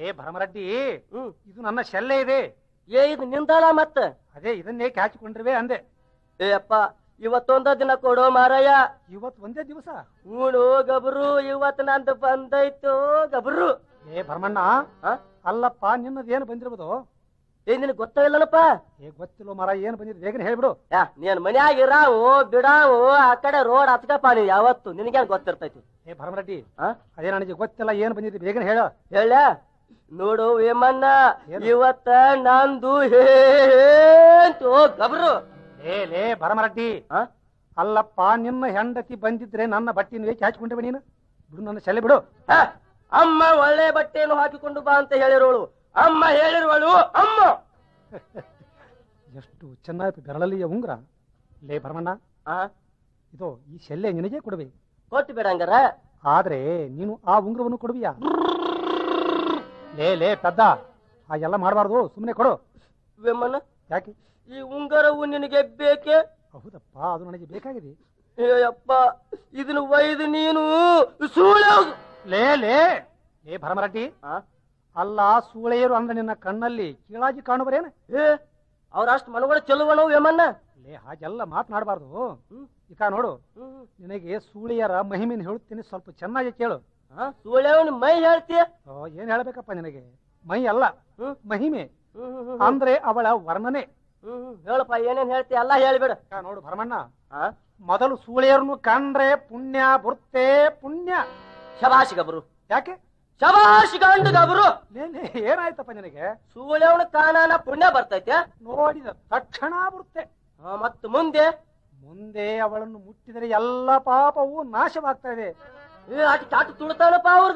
ಏ ಭರಮರೆಡ್ಡಿ ಹ್ಮ್ ಇದು ನನ್ನ ಶೆಲ್ಲೆ ಇದೆ ಏ ಇದು ನಿಂದಲ್ಲ ಮತ್ತ ಅದೇ ಇದನ್ನೇ ಕ್ಯಾಚಿಕೊಂಡಿರುವೆ ಅಂದೆ ಏ ಅಪ್ಪ ಇವತ್ತೊಂದ ದಿನ ಕೊಡೋ ಮಾರಾಯ ಇವತ್ ಒಂದೇ ದಿವಸ ಹೂಣು ಗಬ್ರು ಇವತ್ ನಂದು ಬಂದೈತು ಗಬ್ರು ಏ ಭರಮಣ್ಣ ಆ? ಅಲ್ಲಪ್ಪ ನಿನ್ನದೇನು ಬಂದಿರ್ಬೋದು ಏ ನಿನಗ್ ಗೊತ್ತಾಗಿಲ್ಲನಪ್ಪ ಏ ಗೊತ್ತಿಲ್ಲ ಮರ ಏನು ಬಂದಿದ್ದು ಬೇಗನೆ ಹೇಳ್ಬಿಡು ಯಾ ನೀನ್ ಮನ್ಯಾಗ ಇರಾವು ಬಿಡಾವು ಆ ಕಡೆ ರೋಡ್ ಹತ್ಕಪ್ಪ ನೀ ಯಾವತ್ತು ನಿನಗೇನ್ ಗೊತ್ತಿರ್ತೈತಿ ಏ ಭರಮರೆಡ್ಡಿ ಆ ಅದೇ ನನಗೆ ಗೊತ್ತಿಲ್ಲ ಏನು ಬಂದಿದ್ದು ಬೇಗನೆ ಹೇಳ ಹೇಳ ನೋಡು ವೇಮಣ್ಣ ಇವತ್ತ ನಂದು ಹೇಂತು ಗಬ್ರು ಏ ಲೇ ಭರಮರೆಡ್ಡಿ ಆ? ಅಲ್ಲಪ್ಪ ನಿನ್ನ ಹೆಂಡತಿ ಬಂದಿದ್ರೆ ನನ್ನ ಬಟ್ಟೆಯನ್ನು ಏಕೆ ಹಾಚಿಕೊಂಡಿವೆ ನೀನು ಬಿಡು ನನ್ನ ಶೆಲೆ ಬಿಡು ಹ, ಅಮ್ಮ ಒಳ್ಳೆ ಬಟ್ಟೆಯನ್ನು ಹಾಕಿಕೊಂಡು ಬಾ ಅಂತ ಹೇಳಿರೋಳು ಅಮ್ಮ ಹೇಳಿರುವಳು ಅಮ್ಮ ಎಷ್ಟು ಚೆನ್ನಾಗಿ ಬೆರಳಲ್ಲಿಯ ಉಂಗ್ರ ಲೇ ಭರಮಣ್ಣ ಆ ಇದು ಈ ಶೆಲ್ಲೆ ನಿನಗೆ ಕೊಡುವೆ ಕೊಟ್ಟು ಬಿಡಂಗಾರ ಆದ್ರೆ ನೀನು ಆ ಉಂಗ್ರವನ್ನು ಕೊಡುವಿಯಾ ಲೇ ಲೇ ಪೆದ್ದ ಆ ಎಲ್ಲ ಮಾಡಬಾರ್ದು ಸುಮ್ಮನೆ ಕೊಡು ವೇಮಣ್ಣ ಯಾಕೆ ಈ ಉಂಗರವು ನಿನಗೆ ಬೇಕೆ ಹೌದಪ್ಪ ಅದು ನನಗೆ ಬೇಕಾಗಿದೆ ಏಯಪ್ಪ ಇದನ್ನು ಒಯ್ದು ನೀನು ಸುಳ್ಳು ಲೇ ಲೇ ಲೇ ಭರಮರೆಡ್ಡಿ ಆ? ಅಲ್ಲ ಸೂಳೆಯರು ಅಂದ್ರೆ ನಿನ್ನ ಕಣ್ಣಲ್ಲಿ ಕೀಳಾಗಿ ಕಾಣುವರೇನ ಏ ಅವ್ರಷ್ಟು ಮನಗಳ ಚೆಲುವನು ವೇಮಣ್ಣ ಲೇ ಹಾಗೆಲ್ಲ ಮಾತನಾಡಬಾರ್ದು ಹ್ಮ್. ಈಗ ನೋಡು ಹ್ಮ್. ನಿನಗೆ ಸೂಳೆಯರ ಮಹಿಮೆನ ಹೇಳುತ್ತೀನಿ ಸ್ವಲ್ಪ ಚೆನ್ನಾಗಿ ಕೇಳು ಆ, ಸುಳ್ಳೆವನ್ ಮೈ ಹೇಳ್ತೀಯ ಓ, ಏನ್ ಹೇಳ್ಬೇಕಪ್ಪ ನಿನಗೆ ಮೈ ಅಲ್ಲ ಹ್ಮ್. ಮಹಿಮೆ ಹ್ಮ್, ಹ್ಮ್, ಹ್ಮ್, ಅಂದ್ರೆ ಅವಳ ವರ್ಣನೆ ಹ್ಮ್, ಹ್ಮ್. ಹೇಳಪ್ಪ ಏನೇನ್ ಹೇಳ್ತೀಯ ಎಲ್ಲ ಹೇಳ್ಬಿಡ ಈಗ ನೋಡು ಭರಮಣ್ಣ ಆ? ಮೊದಲು ಸೂಳೆಯರನ್ನು ಕಂಡ್ರೆ ಪುಣ್ಯ ಬರುತ್ತೆ ಪುಣ್ಯ ಶಬಾಷ್ ಗಬ್ರು ಯಾಕೆ ಶಬಾಷ್ ಗಂಡು ಗಬ್ರು ಲೇ, ಲೇ, ಏನಾಯ್ತಪ್ಪ ನಿನಗೆ ಸುಳ್ಳೆವನ ಕಾಣಾನ ಪುಣ್ಯ ಬರ್ತೈತೆ ನೋಡಿದ ತಕ್ಷಣ ಬರುತ್ತೆ ಆ, ಮತ್ತ್ ಮುಂದೆ ಮುಂದೆ ಅವಳನ್ನು ಮುಟ್ಟಿದರೆ ಎಲ್ಲ ಪಾಪವು ನಾಶವಾಗ್ತಾ ಇದೆ ಏ, ಅಟ್ ಚಾಟು ತುಳ್ತಾನಪ್ಪ ಅವ್ರದ್ದು